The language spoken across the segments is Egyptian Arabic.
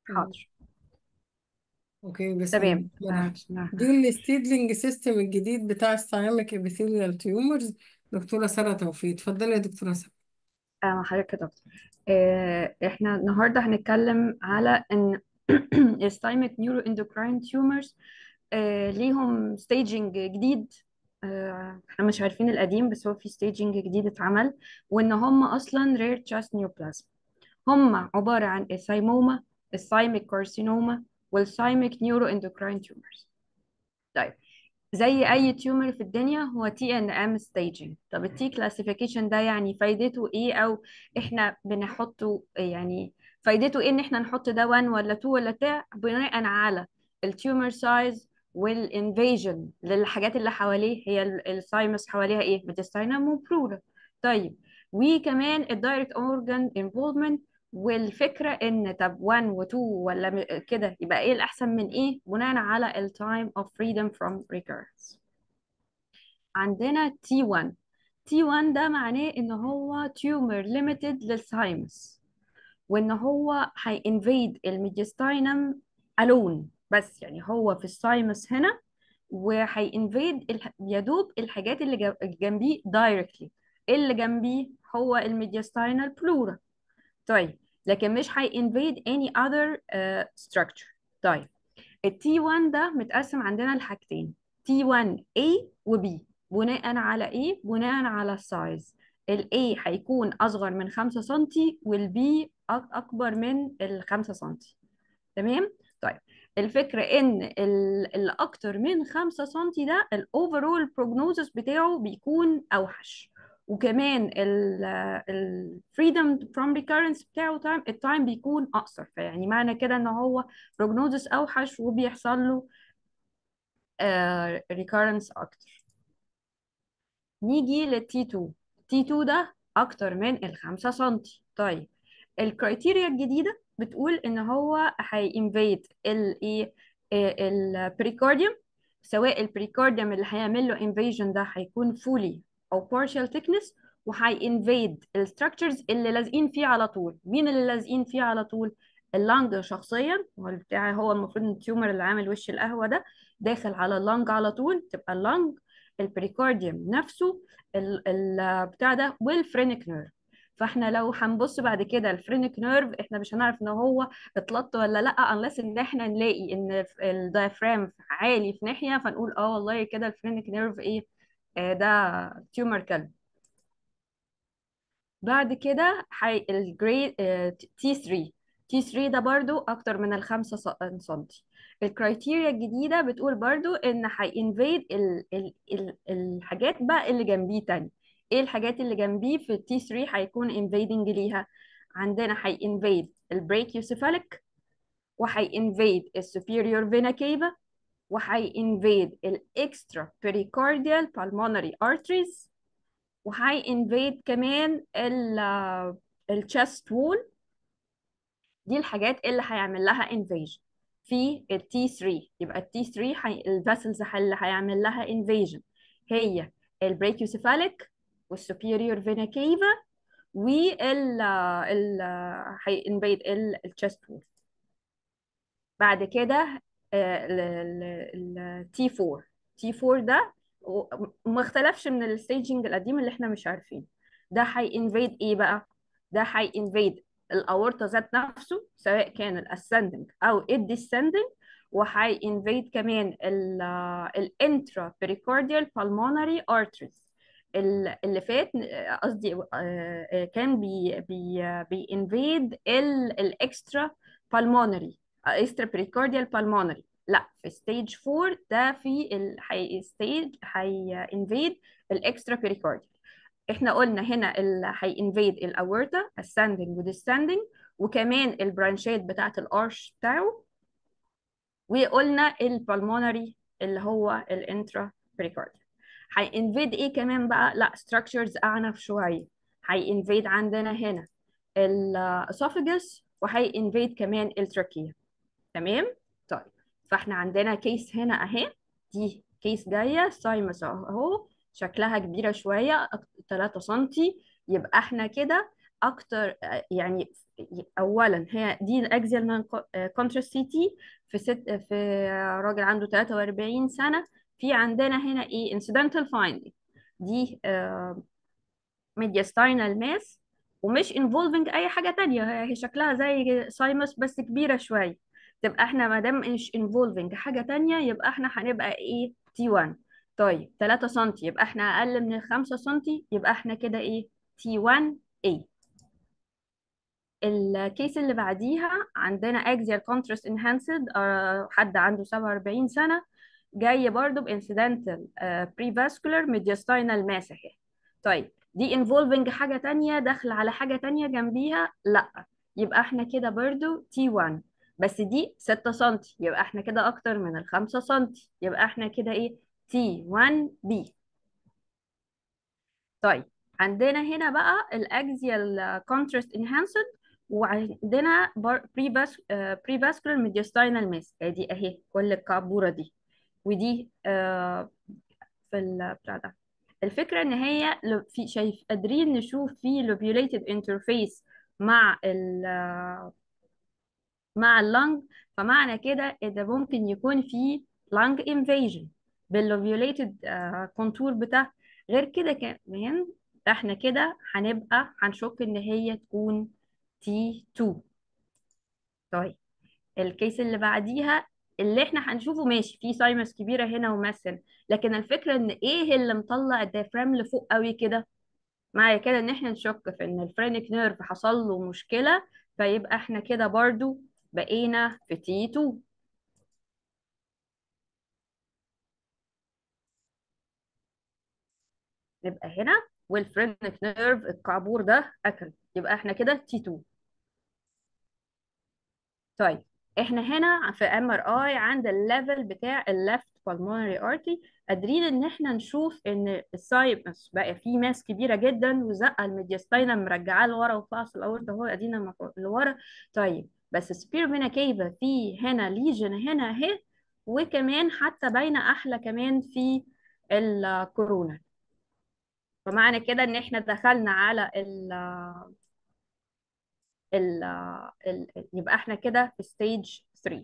حاضر اوكي بسم الله تمام الرحمن آه، الرحيم بسم الله دي الستيدلينج سيستم الجديد بتاع السيراميك ابيثيليال تيومرز دكتورة سارة توفيق اتفضلي يا دكتورة سارة آه، حضرتك يا دكتور آه، احنا النهارده هنتكلم على ان السايمك نيورو اندوكراين تيومرز ليهم ستيجنج جديد آه، احنا مش عارفين القديم بس هو في ستيجنج جديد اتعمل وان هم اصلا رير تشاست نيوبلازم هم عباره عن الثايموما الثايميك كارسينوما والثايميك نيورو اندوكراين تيومرز طيب زي اي تيومر في الدنيا هو تي ان ام staging طب التي كلاسيفيكيشن ده يعني فايدته ايه او احنا بنحطه يعني فايدته ايه ان احنا نحط ده 1 ولا 2 ولا بتاع بناء على التيومر سايز والانفيجن للحاجات اللي حواليه هي السايمس حواليها ايه ميتستاينم وبلورا طيب وكمان الدايركت اورجان انفولفمنت والفكره ان طب 1 و2 ولا م- كده يبقى ايه الاحسن من ايه بناء على التايم اوف فريدم فروم recurrence عندنا T1 T1 ده معناه ان هو تيومر ليميتد للثايمس وان هو هينفيد الميديستاينم الون بس يعني هو في الثايمس هنا وهينفيد الح... يا دوب الحاجات اللي جا- جنبيه دايركتلي اللي جنبيه هو الميديستاينال بلورا طيب لكن مش هي invade any other uh, structure طيب ال T1 ده متقسم عندنا لحاجتين T1A و B بناء على ايه؟ بناء على السايز ال A هيكون أصغر من 5 سنتي وال B أك- أكبر من ال 5 سنتي تمام؟ طيب الفكرة إن ال- اللي أكتر من 5 سنتي ده الأوفرول بروجنوزس بتاعه بيكون أوحش وكمان الفريدم فروم ريكارنس بتاعه تايم التايم بيكون أقصر فيعني معنى كده إن هو بروجنوزس أوحش وبيحصل له ريكارنس أكتر نيجي للتي 2 تي 2 ده اكتر من الخمسة سنتي طيب الكرايتيريا الجديدة بتقول ان هو هينفيد الايه البريكارديوم سواء البريكارديوم اللي هيعمل له انفيجن ده هيكون فولي او partial thickness وهينفيد الستراكشرز اللي لازقين فيه على طول مين اللي لازقين فيه على طول اللنج شخصيا هو بتاع هو المفروض ان التيومر اللي عامل وش القهوة ده داخل على اللنج على طول تبقى اللنج البريكارديوم نفسه ال ال بتاع ده والفرينك نيرف فاحنا لو هنبص بعد كده الفرينك نيرف احنا مش هنعرف ان هو اتلط ولا لا unless ان احنا نلاقي ان الدايفرام عالي في ناحية فنقول اه والله كده الفرينك نيرف ايه آه ده تيومر كلب بعد كده حي... الجريد تي 3 تي 3 ده برضو اكتر من الخمسة س- سنتي الكرايتيريا الجديدة بتقول برضو ان هينفيد ال... ال... ال... الحاجات بقى اللي جنبيه تاني ايه الحاجات اللي جنبيه في التي 3 هيكون انفيدنج ليها عندنا هينفيد البريكيوسيفاليك وهينفيد السوبيريور فينا كيفا وهينفيد الاكسترا بريكارديال بالمونري ارتريز وهاي انفيد كمان ال الشست وول دي الحاجات اللي هيعمل لها انفيجن في التي 3 يبقى التي 3 حي... الفاسلز اللي هيعمل لها انفيجن هي البريكيوسيفاليك والسوبيريور فينا كيفا وال ال هينفيد الشست وول بعد كده التي 4 تي 4 ده و- ما اختلفش من الستيجنج القديم اللي احنا مش عارفين ده هينفيد ايه بقى ده هينفيد الاورطه ذات نفسه سواء كان الاسcending او الديسcending وهينفيد كمان الانترا بريكارديال بالمونري ارتريز اللي فات آه، قصدي آه، آه، كان بي بي بينفيد الاكسترا بالمونري اكسترا بريكارديال بالمونري لا في ستيج 4 ده في ال هي ستيج هي انفيد الاكسترا بريكارديال احنا قلنا هنا ال هي انفيد الاورتا ascending و descending وكمان البرانشات بتاعت الارش بتاعه وقلنا البلمونري اللي هو الانترا بريكارديال هينفيد ايه كمان بقى لا structures اعنف شويه هينفيد عندنا هنا الاسوفجس وهينفيد كمان التراكيه تمام طيب فاحنا عندنا كيس هنا اهي دي كيس جايه سايمس اهو شكلها كبيره شويه 3 سنتي يبقى احنا كده اكتر آه، يعني اولا هي دي الاكزيال كونتراست سي تي في ست في راجل عنده 43 سنه في عندنا هنا ايه incidental finding دي ميدياستاينال ماس ومش involving اي حاجه تانية هي هي شكلها زي سايمس بس كبيره شويه تبقى احنا ما دام مش involving حاجه تانية يبقى احنا هنبقى ايه تي 1 طيب 3 سم يبقى احنا اقل من 5 سم يبقى احنا كده ايه تي 1 ايه الكيس اللي بعديها عندنا axial contrast enhanced آه، حد عنده 47 سنة جاي برضو بانسيدنتال بريفاسكولار ميدياستاينال ماس اهي طيب دي involving حاجة تانية داخل على حاجة تانية جنبيها لا يبقى احنا كده برضو تي 1 بس دي 6 سم يبقى احنا كده اكتر من ال 5 سم يبقى احنا كده ايه تي 1 بي طيب عندنا هنا بقى الاكزيال كونتراست انهانسد وعندنا بري فاسكولار ميدياستاينال ماس ادي اهي كل الكعبوره دي ودي آه، في البتاع ده الفكره ان هي لو في شايف قادرين نشوف في لوبيوليتد انترفيس مع ال مع اللنج فمعنى كده ان ممكن يكون في لانج انفيجن باللوبيوليتد كونتور بتاع غير كده كمان احنا كده هنبقى هنشك ان هي تكون تي 2 طيب الكيس اللي بعديها اللي احنا هنشوفه ماشي في سايمس كبيره هنا ومثل لكن الفكره ان ايه اللي مطلع الديافرام لفوق قوي كده معنى كده ان احنا نشك في ان الفرينك نيرف حصل له مشكله فيبقى احنا كده برضو بقينا في تي 2 نبقى هنا والفرينك نيرف الكعبور ده اكل يبقى احنا كده تي 2 طيب احنا هنا في ام ار اي عند الليفل بتاع الليفت pulmonary artery قادرين ان احنا نشوف ان السايبس بقى فيه ماس كبيره جدا وزقه الميدياستاينا مرجعاه لورا وفاصل الاورطه هو ادينا لورا طيب بس سبير فينا كيفا في هنا ليجن هنا اهي وكمان حتى باينه احلى كمان في الكورونا فمعنى كده ان احنا دخلنا على ال ال ال يبقى احنا كده في ستيج 3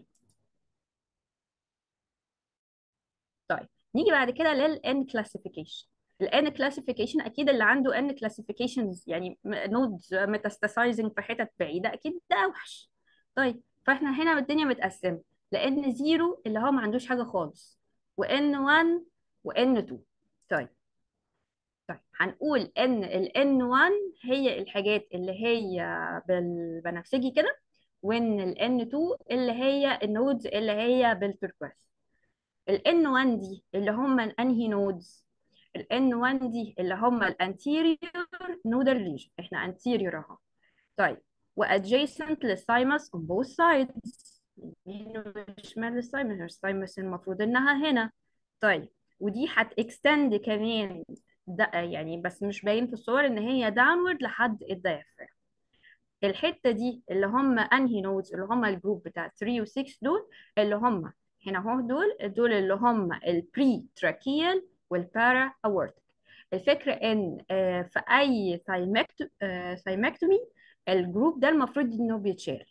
طيب نيجي بعد كده للان كلاسيفيكيشن الان كلاسيفيكيشن اكيد اللي عنده ان كلاسيفيكيشنز يعني نودز ميتاستاسايزنج في حتت بعيده اكيد ده اوحش طيب فاحنا هنا الدنيا متقسمه لان زيرو اللي هو ما عندوش حاجه خالص وان 1 وان 2 طيب طيب هنقول ان ال N1 هي الحاجات اللي هي بالبنفسجي كده وان ال N2 اللي هي النودز اللي هي بالتركواز ال N1 دي اللي هم انهي نودز ال N1 دي اللي هم الانتيريور نودال ريجن احنا انتيريور اهو طيب وادجيسنت للثايمس on both sides يمين وشمال للثايمس الثايمس المفروض انها هنا طيب ودي هتكستند كمان ده يعني بس مش باين في الصور ان هي داونورد لحد الدايفرام الحته دي اللي هم انهي نودز اللي هم الجروب بتاع 3 و 6 دول اللي هم هنا اهو دول دول اللي هم البري تراكيال والبارا اورتيك الفكره ان آه، في اي ثايمكتومي الجروب ده المفروض انه بيتشال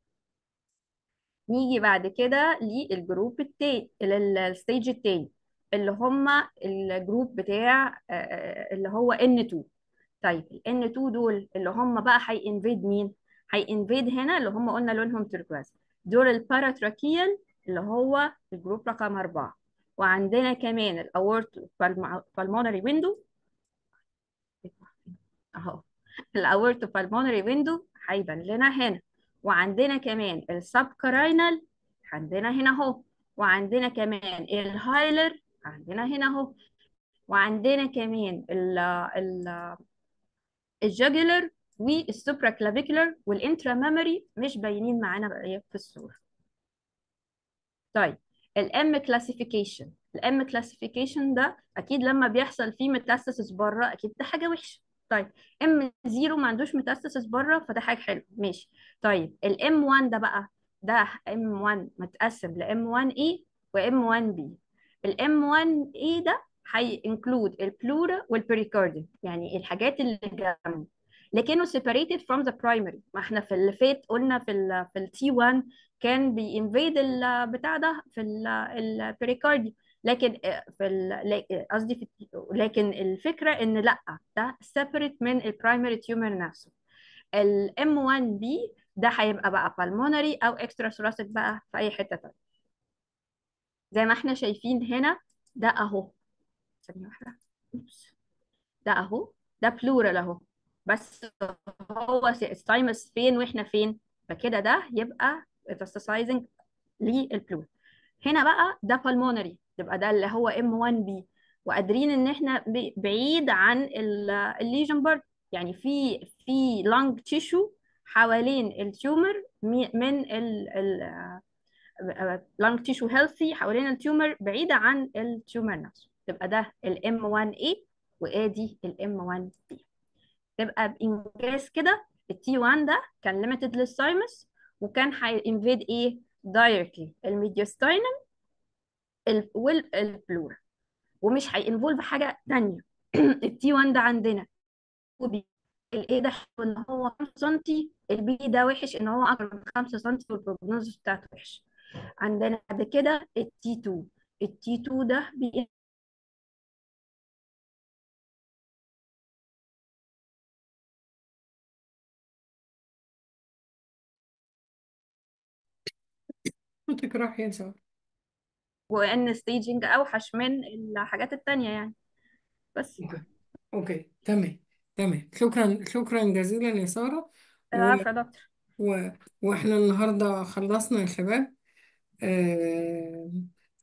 نيجي بعد كده للجروب التاني الستيج التاني اللي هم الجروب بتاع آه، آه، اللي هو N2 طيب ال N2 دول اللي هم بقى هينفيد مين؟ هينفيد هنا اللي هم قلنا لونهم تركواز دول الباراتراكيال اللي هو الجروب رقم أربعة وعندنا كمان الأورت بالمونري ويندو أهو الأورت بالمونري ويندو هيبان لنا هنا وعندنا كمان السب كراينال عندنا هنا اهو وعندنا كمان الهايلر عندنا هنا اهو وعندنا كمان ال ال الجاجولر والسوبرا كلافيكولر والانترا ميموري مش باينين معانا بقى في الصورة طيب الام كلاسيفيكيشن الام كلاسيفيكيشن ده اكيد لما بيحصل فيه ميتاستاسيس بره اكيد ده حاجه وحشه طيب ام 0 ما عندوش ميتاستاسيس بره فده حاجه حلوه ماشي طيب الام 1 ده بقى ده ام 1 متقسم لام 1 اي وام 1 بي الام 1 اي ده هي انكلود البلورا والبريكارديوم يعني الحاجات اللي جنبه لكنه separated from the primary ما احنا في اللي فات قلنا في ال في التي 1 كان بينفيد البتاع ده في البريكاردي لكن آه، في ال- لا- قصدي في لكن الفكره ان لا ده separate من البرايمري تيومر نفسه ال M1B ده هيبقى بقى pulmonary او extra thoracic بقى في اي حته تانية زي ما احنا شايفين هنا ده اهو ثانيه واحده أوبس. ده اهو ده بلورال اهو بس هو السايمس فين واحنا فين فكده ده يبقى metastasizing للبلورال هنا بقى ده pulmonary يبقى ده اللي هو M1B وقادرين ان احنا ب- بعيد عن ال- الليجن برضه يعني في في لانج تيشو حوالين التيومر مي- من اللانج تيشو هيلثي حوالين التيومر بعيدة عن التيومر نفسه تبقى ده ال M1A وادي ال M1B تبقى بإنجاز كده التي 1 ده كان ليميتد للسايمس وكان هينفيد ايه دايركتلي الميدياستاينم والبلورا ومش هينفولف حاجة تانية التي 1 ده عندنا وبي الايه ده حلو ان هو 5 سنتي البي ده وحش ان هو اكتر من 5 سنتي والبروجنوز بتاعته وحش عندنا بعد كده التي 2 التي 2 ده بي صوتك راح يا سارة وان ستيجنج اوحش من الحاجات التانية يعني بس اوكي اوكي تمام تمام شكرا شكرا جزيلا يا سارة و... عارفة يا دكتور و... واحنا النهارده خلصنا يا شباب آه...